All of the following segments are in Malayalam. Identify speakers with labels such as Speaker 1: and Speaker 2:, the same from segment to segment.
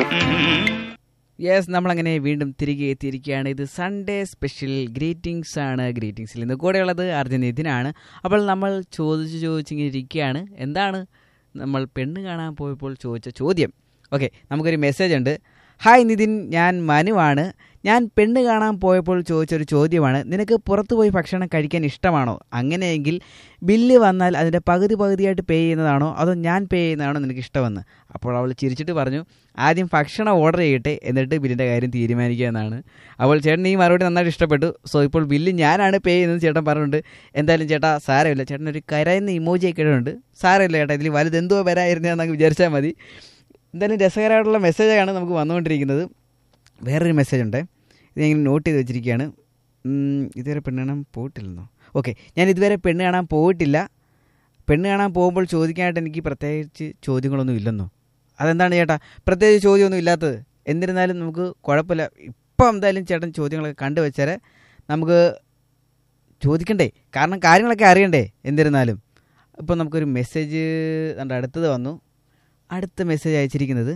Speaker 1: യെസ് നമ്മളങ്ങനെ വീണ്ടും തിരികെ എത്തിയിരിക്കുകയാണ് ഇത് സൺഡേ സ്പെഷ്യൽ ഗ്രീറ്റിംഗ്സ് ആണ് ഗ്രീറ്റിംഗ്സിൽ ഇന്ന് കൂടെയുള്ളത് അർജുൻ നിതിനാണ് അപ്പോൾ നമ്മൾ ചോദിച്ച് ചോദിച്ചിങ്ങനെ ഇരിക്കുകയാണ് എന്താണ് നമ്മൾ പെണ്ണ് കാണാൻ പോയപ്പോൾ ചോദിച്ച ചോദ്യം ഓക്കെ നമുക്കൊരു മെസ്സേജ് ഉണ്ട് ഹായ് നിതിൻ ഞാൻ മനുവാണ് ഞാൻ പെണ്ണ് കാണാൻ പോയപ്പോൾ ചോദിച്ചൊരു ചോദ്യമാണ് നിനക്ക് പുറത്തു പോയി ഭക്ഷണം കഴിക്കാൻ ഇഷ്ടമാണോ അങ്ങനെയെങ്കിൽ ബില്ല് വന്നാൽ അതിൻ്റെ പകുതി പകുതിയായിട്ട് പേ ചെയ്യുന്നതാണോ അതോ ഞാൻ പേ ചെയ്യുന്നതാണോ നിനക്ക് ഇഷ്ടമെന്ന് അപ്പോൾ അവൾ ചിരിച്ചിട്ട് പറഞ്ഞു ആദ്യം ഭക്ഷണം ഓർഡർ ചെയ്യട്ടെ എന്നിട്ട് ബില്ലിൻ്റെ കാര്യം തീരുമാനിക്കുക എന്നാണ് അപ്പോൾ ചേട്ടൻ ഈ മറുപടി നന്നായിട്ട് ഇഷ്ടപ്പെട്ടു സോ ഇപ്പോൾ ബില്ല് ഞാനാണ് പേ ചെയ്യുന്നത് ചേട്ടൻ പറഞ്ഞിട്ടുണ്ട് എന്തായാലും ചേട്ടാ സാരമില്ല ചേട്ടൻ ഒരു കരയുന്ന ഇമോജി ഒക്കെ ഇടുന്നുണ്ട് സാരമില്ല ചേട്ടാ ഇതിൽ വലുതെന്തോ വരായിരുന്നതെന്നൊക്കെ വിചാരിച്ചാൽ മതി എന്തായാലും രസകരമായിട്ടുള്ള മെസ്സേജാണ് നമുക്ക് വന്നുകൊണ്ടിരിക്കുന്നത് വേറൊരു മെസ്സേജ് ഉണ്ട് ഇത് ഞാൻ നോട്ട് ചെയ്ത് വെച്ചിരിക്കുകയാണ് ഉം, ഇതുവരെ പെണ്ണ് കാണാൻ പോയിട്ടില്ലെന്നോ ഓക്കെ ഞാൻ ഇതുവരെ പെണ്ണ് കാണാൻ പോയിട്ടില്ല പെണ്ണ് കാണാൻ പോകുമ്പോൾ ചോദിക്കാനായിട്ട് എനിക്ക് പ്രത്യേകിച്ച് ചോദ്യങ്ങളൊന്നും ഇല്ലെന്നോ അതെന്താണ് ചേട്ടാ പ്രത്യേകിച്ച് ചോദ്യമൊന്നും ഇല്ലാത്തത് എന്നിരുന്നാലും നമുക്ക് കുഴപ്പമില്ല ഇപ്പം എന്തായാലും ചേട്ടൻ ചോദ്യങ്ങളൊക്കെ കണ്ടുവച്ചാൽ നമുക്ക് ചോദിക്കണ്ടേ കാരണം കാര്യങ്ങളൊക്കെ അറിയണ്ടേ എന്നിരുന്നാലും ഇപ്പോൾ നമുക്കൊരു മെസ്സേജ് കണ്ട അടുത്തത് വന്നു അടുത്ത മെസ്സേജ് അയച്ചിരിക്കുന്നത്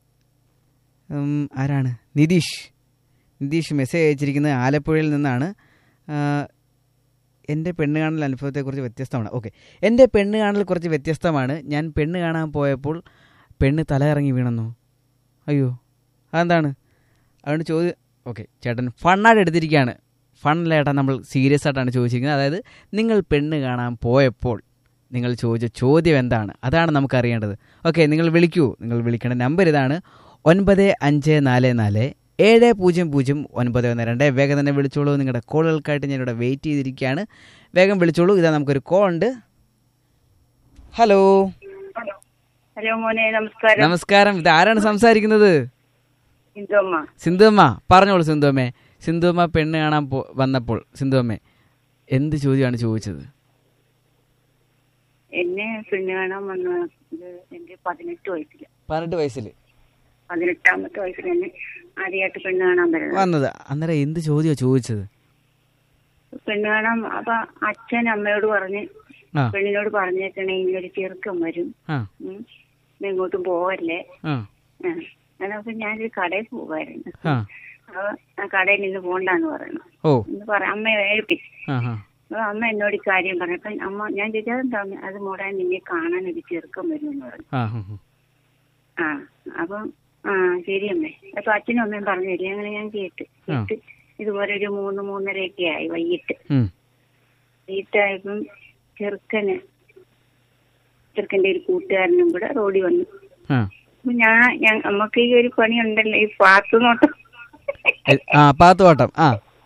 Speaker 1: ഉം, ആരാണ് നിതീഷ് നിതീഷ് മെസ്സേജ് അയച്ചിരിക്കുന്നത് ആലപ്പുഴയിൽ നിന്നാണ് ആ, എൻ്റെ പെണ്ണ് കാണൽ അനുഭവത്തെക്കുറിച്ച് വ്യത്യസ്തമാണ് ഓക്കെ എൻ്റെ പെണ്ണ് കാണൽ കുറച്ച് വ്യത്യസ്തമാണ് ഞാൻ പെണ്ണ് കാണാൻ പോയപ്പോൾ പെണ്ണ് തലയിറങ്ങി വീണെന്നോ അയ്യോ അതെന്താണ് അതുകൊണ്ട് ചോദ്യം ഓക്കെ ചേട്ടൻ ഫണ്ണായിട്ട് എടുത്തിരിക്കുകയാണ് ഫണ്ണല്ല ചേട്ടാ നമ്മൾ സീരിയസ് ആയിട്ടാണ് ചോദിച്ചിരിക്കുന്നത് അതായത് നിങ്ങൾ പെണ്ണ് കാണാൻ പോയപ്പോൾ നിങ്ങൾ ചോദിച്ച ചോദ്യം എന്താണ് അതാണ് നമുക്ക് അറിയേണ്ടത് ഓക്കെ നിങ്ങൾ വിളിക്കൂ നിങ്ങൾ വിളിക്കേണ്ട നമ്പർ ഇതാണ് ഒൻപത് അഞ്ച് നാല് നാല് ഏഴ് പൂജ്യം പൂജ്യം ഒൻപത് ഒന്ന് രണ്ട് വേഗം തന്നെ വിളിച്ചോളൂ നിങ്ങളുടെ കോളുകൾക്കായിട്ട് ഞാനിവിടെ വെയിറ്റ് ചെയ്തിരിക്കുകയാണ് വേഗം വിളിച്ചോളൂ ഇതാ നമുക്കൊരു കോൾ ഉണ്ട് ഹലോ
Speaker 2: ഹലോ മോനെ നമസ്കാരം
Speaker 1: നമസ്കാരം ഇത് ആരാണ് സംസാരിക്കുന്നത്
Speaker 2: ഇന്ദുമ്മ
Speaker 1: സിന്ധുവമ്മ പറഞ്ഞോളൂ സിന്ധുവമ്മേ സിന്ധുവമ്മ പെണ്ണ് കാണാൻ പോ വന്നപ്പോൾ സിന്ധുവമ്മേ എന്ത് ചോദ്യമാണ് ചോദിച്ചത്
Speaker 2: എന്നെ പെണ്ണ് കാണാൻ വന്ന ഇത് എന്റെ പതിനെട്ട് വയസ്സില്
Speaker 1: പതിനെട്ട് വയസ്സിൽ
Speaker 2: പതിനെട്ടാമത്തെ വയസ്സിൽ എന്നെ ആദ്യമായിട്ട് പെണ്ണ് കാണാൻ വരുന്നത്
Speaker 1: വന്നത് അന്നേരം എന്ത് ചോദ്യമാണ് ചോദിച്ചത്
Speaker 2: പെണ്ണ് കാണാൻ അപ്പൊ അച്ഛൻ അമ്മയോട് പറഞ്ഞ്
Speaker 1: ആ
Speaker 2: പെണ്ണിനോട് പറഞ്ഞേക്കണേ ഇങ്ങനൊരു ചെറുക്കം വരും
Speaker 1: ആ
Speaker 2: ഉം. നീ എങ്ങോട്ടും പോവല്ലേ
Speaker 1: ആ
Speaker 2: ആ. അങ്ങനെ അപ്പൊ ഞാനൊരു കടയിൽ പോവായിരുന്നു
Speaker 1: ആ
Speaker 2: അപ്പൊ ആ കടയിൽ നിന്ന് പോണ്ടെന്ന് പറയണം
Speaker 1: ഓ
Speaker 2: എന്ന് പറ അമ്മയെ ഏൽപ്പിച്ചു
Speaker 1: ആ ആ
Speaker 2: അപ്പൊ അമ്മ എന്നോട് ഈ കാര്യം പറഞ്ഞു അപ്പൊ അമ്മ ഞാൻ ചോദിച്ചത് എന്താ അമ്മേ? അത് മോടാൻ നിന്നെ കാണാൻ ഒരു ചെറുക്കം വരും എന്ന് പറഞ്ഞു
Speaker 1: ആ ഉം, ഉം.
Speaker 2: ആ അപ്പം ആ ശരി അമ്മേ അപ്പൊ അച്ഛനും അമ്മയും പറഞ്ഞു തരും അങ്ങനെ ഞാൻ കേട്ട്
Speaker 1: ആ.
Speaker 2: കേട്ട് ഇതുപോലെ ഒരു മൂന്ന് മൂന്നരയൊക്കെ ആയി വൈകിട്ട്
Speaker 1: ഉം.
Speaker 2: വൈകിട്ടായപ്പം ചെറുക്കന് ചെറുക്കന്റെ ഒരു കൂട്ടുകാരനും കൂടെ റോഡിൽ വന്നു
Speaker 1: ആ
Speaker 2: അപ്പൊ ഞാൻ ഞാൻ നമുക്ക് ഈ ഒരു പണി ഉണ്ടല്ലോ ഈ പാത്തു നോട്ടം
Speaker 1: എ- ആ പാത്തുവട്ടം ആ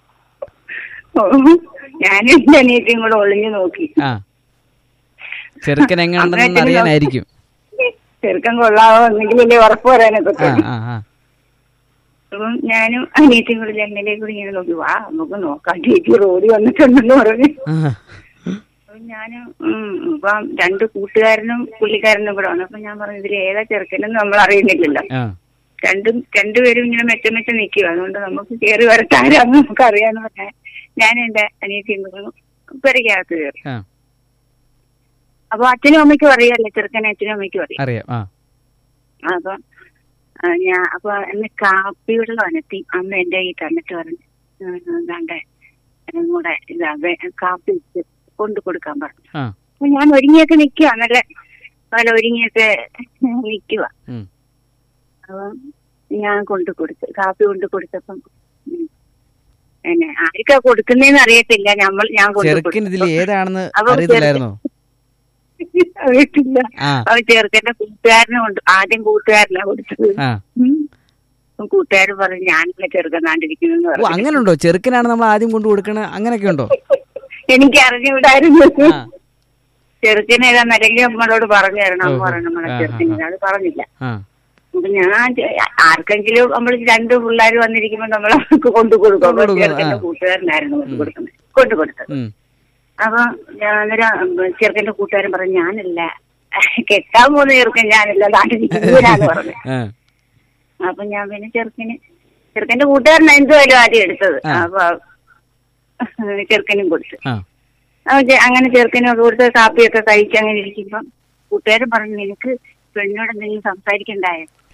Speaker 2: ഞാനും എന്റെ അനിയത്തിയും കൂടെ ഒളിഞ്ഞു നോക്കി
Speaker 1: ആ ചെറുക്കൻ എങ്ങനെയുണ്ടെന്ന് അറിയാനായിരിക്കും
Speaker 2: ചെറുക്കൻ കൊള്ളാവോ എന്നെങ്കിലും വലിയ ഉറപ്പ് പറയാനൊക്കെ
Speaker 1: ആ ആ ആ
Speaker 2: അപ്പം ഞാനും അനിയത്തിയും കൂടി ജനലിലേക്ക് കൂടി ഇങ്ങനെ നോക്കി വാ നമുക്ക് നോക്കാം ചേച്ചി റോഡിൽ വന്നിട്ടുണ്ടെന്ന് പറഞ്ഞു
Speaker 1: ആ.
Speaker 2: അപ്പൊ ഞാനും ഉം, അപ്പം രണ്ട് കൂട്ടുകാരനും പുള്ളിക്കാരനും കൂടെ വന്നു അപ്പൊ ഞാൻ പറഞ്ഞു ഇതിൽ ഏതാ ചെറുക്കനെന്ന് നമ്മൾ അറിയുന്നില്ലല്ലോ
Speaker 1: ആ
Speaker 2: രണ്ടും രണ്ടുപേരും ഇങ്ങനെ മെച്ച മെച്ച നിൽക്കുക അതുകൊണ്ട് നമുക്ക് കയറി വരട്ടാരാന്ന് നമുക്ക് അറിയാന്ന് പറഞ്ഞാൽ ഞാൻ എന്റെ അനിയത്തിയും കൂടെ പെരകകത്ത് കയറി
Speaker 1: ആ
Speaker 2: അപ്പൊ അച്ഛനും അമ്മയ്ക്കും അറിയാമല്ലോ ചെറുക്കനെ അച്ഛനും അമ്മയ്ക്കും അറിയാം
Speaker 1: അറിയാം ആ
Speaker 2: അപ്പൊ ആ, ഞാൻ അപ്പൊ എന്നെ കാപ്പി വെള്ളം അനത്തി അമ്മ എന്റെ കയ്യിൽ തന്നിട്ട് പറഞ്ഞു എന്താണ്ടേ കൂടെ ഇതാ വേ- കാപ്പി ഇട്ട് കൊണ്ടു കൊടുക്കാൻ പറഞ്ഞു
Speaker 1: ആ
Speaker 2: അപ്പൊ ഞാൻ ഒരുങ്ങിയൊക്കെ നിക്കുക നല്ല പല ഒരുങ്ങിയൊക്കെ നിക്കുക
Speaker 1: ഉം.
Speaker 2: അപ്പൊ ഞാൻ കൊണ്ടു കൊടുത്തു കാപ്പി കൊണ്ടു കൊടുത്തപ്പം ഉം, പിന്നെ ആർക്കാ കൊടുക്കുന്നേന്ന് അറിയത്തില്ല നമ്മൾ ഞാൻ കൊണ്ടു
Speaker 1: ചെറുക്കൻ ഇതിൽ
Speaker 2: കൊടുത്തു.
Speaker 1: ഏതാണെന്ന്
Speaker 2: അപ്പൊ
Speaker 1: അറിയത്തില്ലായിരുന്നോ
Speaker 2: അറിയത്തില്ല
Speaker 1: ആ
Speaker 2: അവ ചെറുക്കന്റെ കൂട്ടുകാരനെ കൊണ്ട് ആദ്യം കൂട്ടുകാരനാ കൊടുത്തത്
Speaker 1: ആ
Speaker 2: ഉം. അപ്പം കൂട്ടുകാർ പറഞ്ഞു ഞാനില്ല ചെറുക്കനാണ്ടിരിക്കുന്നു
Speaker 1: ഓ
Speaker 2: പറഞ്ഞു
Speaker 1: അങ്ങനെയുണ്ടോ ചെറുക്കനാണ് നമ്മൾ ആദ്യം കൊണ്ടു കൊടുക്കണ അങ്ങനെയൊക്കെ ഉണ്ടോ
Speaker 2: എനിക്ക് അറിഞ്ഞുവിടായിരുന്നു
Speaker 1: ആ
Speaker 2: ചെറുക്കനെ ഏതാ അല്ലെങ്കിൽ നമ്മളോട് പറഞ്ഞു തരണം അമ്മ
Speaker 1: ഓഹോ.
Speaker 2: പറഞ്ഞു നമ്മളെ
Speaker 1: ആ,
Speaker 2: ചെറുക്കനെ
Speaker 1: ആ,
Speaker 2: അത് പറഞ്ഞില്ല
Speaker 1: ആ
Speaker 2: അപ്പൊ ഞാൻ ചെ- ആർക്കെങ്കിലും നമ്മൾ രണ്ട് പിള്ളേർ വന്നിരിക്കുമ്പോ നമ്മൾ അവർക്ക് കൊണ്ടു കൊടുക്കും അപ്പൊ
Speaker 1: കൊണ്ടുകൊടുക്കും,
Speaker 2: ചെറുക്കന്റെ
Speaker 1: ആ.
Speaker 2: കൂട്ടുകാരനായിരുന്നു കൊണ്ടു കൊടുക്കുന്നത് കൊണ്ടു കൊടുത്തത്
Speaker 1: ഉം.
Speaker 2: അപ്പൊ ഞാൻ അന്നേരം ചെറുക്കന്റെ കൂട്ടുകാരൻ പറഞ്ഞു ഞാനല്ല കെട്ടാൻ പോകുന്ന ചെറുക്കൻ ഞാനല്ല നാട്ടിലിരിക്കൂലാന്ന് പറഞ്ഞു
Speaker 1: ആ
Speaker 2: അപ്പൊ ഞാൻ പിന്നെ ചെറുക്കന് ചെറുക്കന്റെ കൂട്ടുകാരൻ എന്തുമായാലും ആദ്യം എടുത്തത്
Speaker 1: ആ.
Speaker 2: അപ്പൊ ചെറുക്കനും കൊടുത്തു
Speaker 1: ആ
Speaker 2: അപ്പൊ ചെ- അങ്ങനെ ചെറുക്കനും കൊടുത്ത് കാപ്പിയൊക്കെ കഴിച്ച് അങ്ങനെ ഇരിക്കുമ്പം കൂട്ടുകാരൻ പറഞ്ഞു നിനക്ക് പെണ്ണോട് എന്തെങ്കിലും സംസാരിക്കണ്ടായോ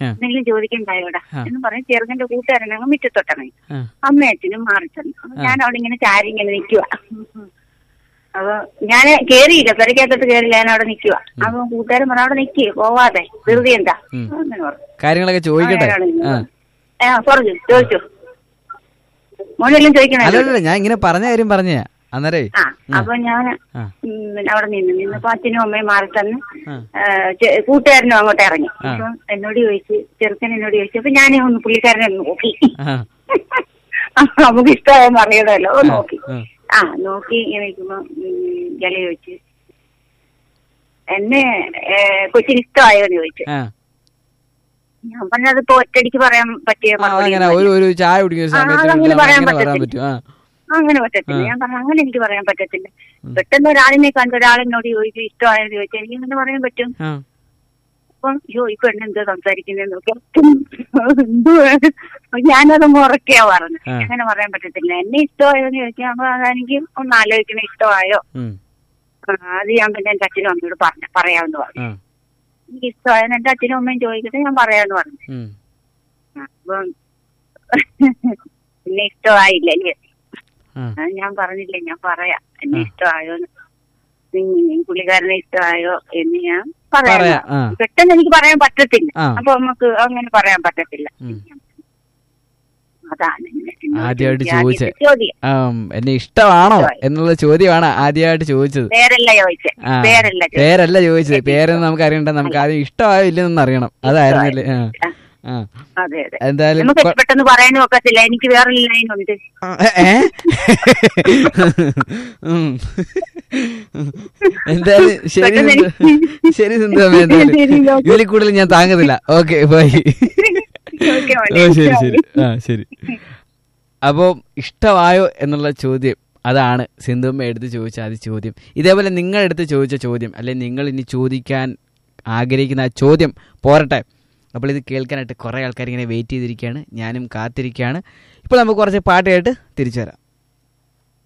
Speaker 1: ആ.
Speaker 2: എന്തെങ്കിലും ചോദിക്കണ്ടായോടാ
Speaker 1: ആ.
Speaker 2: എന്ന് പറഞ്ഞ് ചെറുക്കന്റെ കൂട്ടുകാരൻ അങ്ങ് മുറ്റത്തൊട്ടിറങ്ങി
Speaker 1: ആ.
Speaker 2: അമ്മയച്ഛനും മാറി ചെന്നു അപ്പൊ ഞാൻ അവിടെ ഇങ്ങനെ ചാരി ഇങ്ങനെ നിൽക്കുക അപ്പൊ ഞാൻ കേറിയില്ല പെരക്കകത്തോട്ട് കേറില്ല ഞാൻ അവിടെ നിൽക്കുക അപ്പൊ കൂട്ടുകാരൻ പറഞ്ഞു അവിടെ നിൽക്കുക പോവാതെ വെറുതെ എന്താ
Speaker 1: ഉം.
Speaker 2: അങ്ങനെ പറഞ്ഞു
Speaker 1: കാര്യങ്ങളൊക്കെ ചോദിക്കട്ടെ
Speaker 2: ആ, ഞാനവിടെ
Speaker 1: ആ
Speaker 2: നിന്നു. ആ പറഞ്ഞു ചോദിച്ചു മോനെല്ലാം ചോദിക്കണേ
Speaker 1: അല്ലല്ല ഞാൻ ഇങ്ങനെ പറഞ്ഞ കാര്യം പറഞ്ഞ അന്നേരേ
Speaker 2: ആ അപ്പൊ ഞാൻ
Speaker 1: ആ
Speaker 2: അവിടെ നിന്ന് നിന്നപ്പോ അച്ഛനും അമ്മയും മാറി തന്ന്
Speaker 1: ആ.
Speaker 2: ആ, ചെ- കൂട്ടുകാരനും അങ്ങോട്ട് ഇറങ്ങി
Speaker 1: ആ.
Speaker 2: അപ്പൊ എന്നോട് ചോദിച്ചു ചെറുക്കൻ എന്നോട് ചോദിച്ചു അപ്പൊ ഞാൻ ഒന്ന് പുള്ളിക്കാരനെ ഒന്ന് നോക്കി
Speaker 1: ആ
Speaker 2: ആ, നമുക്ക് ഇഷ്ടമായെന്ന് അറിയണമല്ലോ
Speaker 1: ആ,
Speaker 2: നോക്കി
Speaker 1: ആ.
Speaker 2: ആ നോക്കി ഇങ്ങനെ ഇരിക്കുമ്പോ ജല ചോദിച്ചു എന്നെ ഏ, കൊച്ചിന് ഇഷ്ടമായോന്ന് ചോദിച്ചു
Speaker 1: ആ
Speaker 2: ഞാൻ പറഞ്ഞത് ഇപ്പൊ ഒറ്റടിക്ക് പറയാൻ പറ്റിയ
Speaker 1: ആ,
Speaker 2: മറുപടി
Speaker 1: അങ്ങനെ ഒരു ഒരു ചായ കുടിക്കുന്ന
Speaker 2: ആ,
Speaker 1: സമയത്ത്
Speaker 2: അതങ്ങനെ
Speaker 1: നമുക്ക്
Speaker 2: പറയാൻ
Speaker 1: അങ്ങനെ പറയാൻ
Speaker 2: പറ്റത്തില്ല.
Speaker 1: പറ്റും ആ
Speaker 2: അങ്ങനെ പറ്റത്തില്ല
Speaker 1: ആ.
Speaker 2: ഞാൻ പറഞ്ഞു അങ്ങനെ എനിക്ക് പറയാൻ പറ്റത്തില്ല പെട്ടെന്ന് ഒരാളിനെ കണ്ട ഒരാളെന്നോട് ചോദിച്ചു ഇഷ്ടമായെന്ന് ചോദിച്ചു എനിക്ക് അങ്ങനെ പറയാൻ പറ്റും
Speaker 1: ആ
Speaker 2: അപ്പം അയ്യോ ഈ പെണ്ണ് എന്താ സംസാരിക്കുന്നതെന്ന് നോക്കി എന്തുവാ ഞാനത് മുറക്കെയാ പറഞ്ഞു
Speaker 1: ആ.
Speaker 2: അങ്ങനെ പറയാൻ പറ്റത്തില്ല എന്നെ ഇഷ്ടമായോന്ന് ചോദിച്ചാൽ അപ്പൊ അതെനിക്ക് ഒന്ന് ആലോചിക്കണ ഇഷ്ടമായോ
Speaker 1: ഉം,
Speaker 2: ആ, അത് ഞാൻ പിന്നെ എന്റെ അച്ഛനും അമ്മയോട് പറഞ്ഞ പറയാമെന്ന് പറഞ്ഞു
Speaker 1: ആ
Speaker 2: എനിക്ക് ഇഷ്ടമായെന്ന് എന്റെ അച്ഛനും അമ്മയും ചോദിക്കട്ടെ ഞാൻ പറയാമെന്ന് പറഞ്ഞു
Speaker 1: ഉം.
Speaker 2: ആ, അപ്പം എന്നെ ഇഷ്ടമായില്ല അല്ലേ
Speaker 1: ആ
Speaker 2: അത് ഞാൻ പറഞ്ഞില്ലേ ഞാൻ പറയാം എന്നെ
Speaker 1: ആ.
Speaker 2: ഇഷ്ടമായോന്ന് ഉം, പുള്ളിക്കാരനെ ഇഷ്ടമായോ എന്ന് ഞാൻ
Speaker 1: പറയാ
Speaker 2: പറയാം
Speaker 1: ആ
Speaker 2: പെട്ടെന്ന് എനിക്ക് പറയാൻ പറ്റത്തില്ല
Speaker 1: ആ.
Speaker 2: അപ്പൊ നമുക്ക് അങ്ങനെ പറയാൻ പറ്റത്തില്ല
Speaker 1: ഉം.
Speaker 2: അതാണ് ഇങ്ങനെ എന്നോട്
Speaker 1: ആദ്യമായിട്ട്
Speaker 2: ചോദിച്ച
Speaker 1: ചോദിച്ചേ.
Speaker 2: ആദ്യത്തെ ചോദ്യം
Speaker 1: ആം, എന്നെ ഇഷ്ടമാണോ
Speaker 2: ഇഷ്ടമായി.
Speaker 1: എന്നുള്ള ചോദ്യമാണ് ആദ്യമായിട്ട് ചോദിച്ചത്
Speaker 2: പേരല്ല ചോദിച്ചേ
Speaker 1: ആ
Speaker 2: പേരല്ല ചോദിച്ചേ.
Speaker 1: പേരല്ല ചോദിച്ചത് പേരെന്ന് നമുക്ക് അറിയണ്ട നമുക്ക് ആദ്യം ഇഷ്ടമായോ ഇല്ലെന്ന് അറിയണം അതായിരുന്നല്ലേ ആ
Speaker 2: ആ,
Speaker 1: ആ
Speaker 2: അതെ അതെ
Speaker 1: എന്തായാലും
Speaker 2: നമുക്ക്
Speaker 1: കൊ-
Speaker 2: പെട്ടെന്ന് പറയാനും ഒക്കത്തില്ല എനിക്ക് വേറൊരു ലൈൻ ഉണ്ട്
Speaker 1: ഏ? ഉം. എന്തായാലും ശരി
Speaker 2: പെട്ടെന്ന്
Speaker 1: സിന്ധു. ശരി സിന്ധു അമ്മ എന്തായാലും
Speaker 2: ശരി, ഓക്കേ.
Speaker 1: ഇതിൽ കൂടുതൽ ഞാൻ താങ്ങുന്നില്ല ഓക്കെ ബൈ
Speaker 2: ഓക്കേ, മോനെ.
Speaker 1: ഓ ശരി ശരി ആ ശരി അപ്പോൾ ഇഷ്ടമായോ എന്നുള്ള ചോദ്യം അതാണ് സിന്ധുമ്മ എടുത്ത് ചോദിച്ച ആദ്യ ചോദ്യം ഇതേപോലെ നിങ്ങൾ എടുത്ത് ചോദിച്ച ചോദ്യം അല്ലെ നിങ്ങൾ ഇനി ചോദിക്കാൻ ആഗ്രഹിക്കുന്ന ആ ചോദ്യം പോരട്ടെ അപ്പോൾ ഇത് കേൾക്കാനായിട്ട് കുറേ ആൾക്കാർ ഇങ്ങനെ വെയിറ്റ് ചെയ്തിരിക്കുകയാണ് ഞാനും കാത്തിരിക്കുകയാണ് ഇപ്പോൾ നമുക്ക് കുറച്ച് പാട്ട് കേട്ട് തിരിച്ചു വരാം